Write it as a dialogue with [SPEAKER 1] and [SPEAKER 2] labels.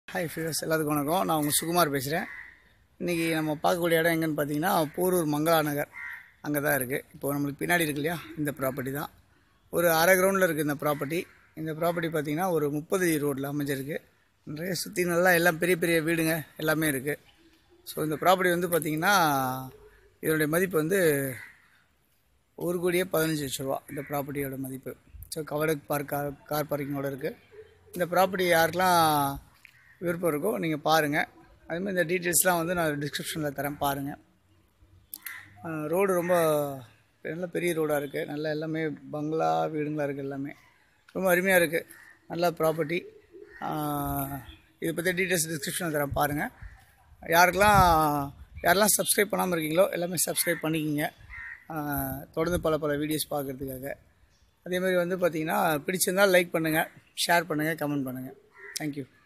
[SPEAKER 1] hi fuse எல்லாத்துக்கும் வணக்கம் நான் உங்கள் சுகுமார் பேசுகிறேன் இன்றைக்கி நம்ம பார்க்கக்கூடிய இடம் எங்கன்னு பார்த்தீங்கன்னா போரூர் மங்களா நகர் அங்கே தான் இருக்குது இப்போ நம்மளுக்கு பின்னாடி இருக்கு இல்லையா இந்த ப்ராப்பர்ட்டி தான் ஒரு அரை கிரவுண்டில் இருக்குது இந்த ப்ராப்பர்ட்டி இந்த ப்ராப்பர்ட்டி பார்த்தீங்கன்னா ஒரு முப்பது ரோட்டில் அமைஞ்சிருக்கு நிறைய சுற்றி நல்லா எல்லாம் பெரிய பெரிய வீடுங்க எல்லாமே இருக்குது ஸோ இந்த ப்ராப்பர்ட்டி வந்து பார்த்திங்கன்னா இதனுடைய மதிப்பு வந்து ஒரு கோடியே பதினஞ்சு லட்ச ரூபா இந்த ப்ராப்பர்ட்டியோட மதிப்பு so covered park car car பார்க்கிங்கோட இருக்குது இந்த ப்ராப்பர்ட்டி யாருக்கெல்லாம் விருப்பம் இருக்கோ நீங்கள் பாருங்கள் அதுமாதிரி இந்த டீட்டெயில்ஸ்லாம் வந்து நான் டிஸ்கிரிப்ஷனில் தரேன் பாருங்கள் ரோடு ரொம்ப நல்ல பெரிய ரோடாக இருக்குது நல்ல எல்லாமே பங்களா வீடுங்களாக இருக்குது எல்லாமே ரொம்ப அருமையாக இருக்குது நல்ல ப்ராப்பர்ட்டி இதை பற்றி டீட்டெயில்ஸ் டிஸ்கிரிப்ஷனில் தரேன் பாருங்கள் யாருக்கெல்லாம் யாரெல்லாம் சப்ஸ்கிரைப் பண்ணாமல் இருக்கீங்களோ எல்லாமே சப்ஸ்கிரைப் பண்ணிக்கிங்க ஆஹ் தொடர்ந்து பல பல வீடியோஸ் பார்க்குறதுக்காக அதே மாதிரி வந்து பார்த்தீங்கன்னா பிடிச்சிருந்தால் லைக் பண்ணுங்கள் ஷேர் பண்ணுங்கள் கமெண்ட் பண்ணுங்கள் தேங்க்யூ